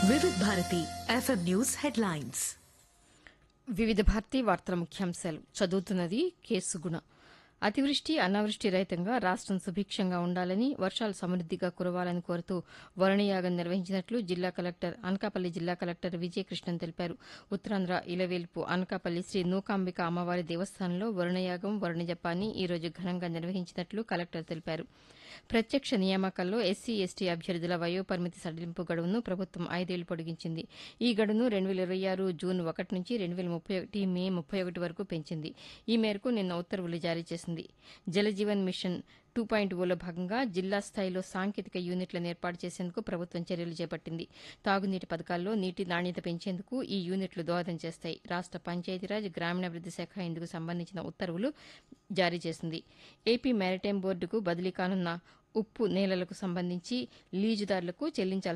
వివిధ Bharati FM news headlines వివిధ భారతీ వార్తల ముఖ్యాంశాలు చదువుతున్నది కేసుగుణ అతివృష్టి అనావృష్టి రహితంగా రాష్టం సుభిక్షంగా ఉండాలని వర్షాలు సమృద్దిగా కురవాలని కోరుతూ వరుణయాగం నిర్వహించినట్లు జిల్లా కలెక్టర్ అనకాపల్లి జిల్లా కలెక్టర్ విజయకృష్ణన్ తెలిపారు ఉత్తరాంధ్ర ఇలవేల్పు అనకాపల్లి శ్రీ నూకాంబిక అమ్మవారి దేవస్థానంలో వరుణయాగం వరుణజపాన్ని ఈ రోజు ఘనంగా నిర్వహించినట్లు కలెక్టర్ తెలిపారు ప్రత్యక్ష నియామకాల్లో ఎస్సీ ఎస్టీ అభ్యర్థుల వయోపరిమితి సడలింపు గడువును ప్రభుత్వం ఐదేళ్లు పొడిగించింది ఈ గడువును రెండు వేల ఇరవై ఆరు జూన్ ఒకటి నుంచి రెండు వేల ముప్పై ఒకటి మే ముప్పై ఒకటి వరకు పెంచింది ఈ మేరకు నిన్న ఉత్తర్వులు జారీ చేసింది జలజీవన్ మిషన్ టూ పాయింట్ ఓలో భాగంగా జిల్లా స్థాయిలో సాంకేతిక యూనిట్లను ఏర్పాటు చేసేందుకు ప్రభుత్వం చర్యలు చేపట్టింది తాగునీటి పథకాల్లో నీటి నాణ్యత పెంచేందుకు ఈ యూనిట్లు దోహదం చేస్తాయి రాష్ట పంచాయతీరాజ్ గ్రామీణాభివృద్ది శాఖ ఇందుకు సంబంధించిన ఉత్తర్వులు జారీ చేసింది ఏపీ మారిటైమ్ బోర్డుకు బదిలీ కానున్న ఉప్పు నేలలకు సంబంధించి లీజుదారులకు చెల్లించాల్సిన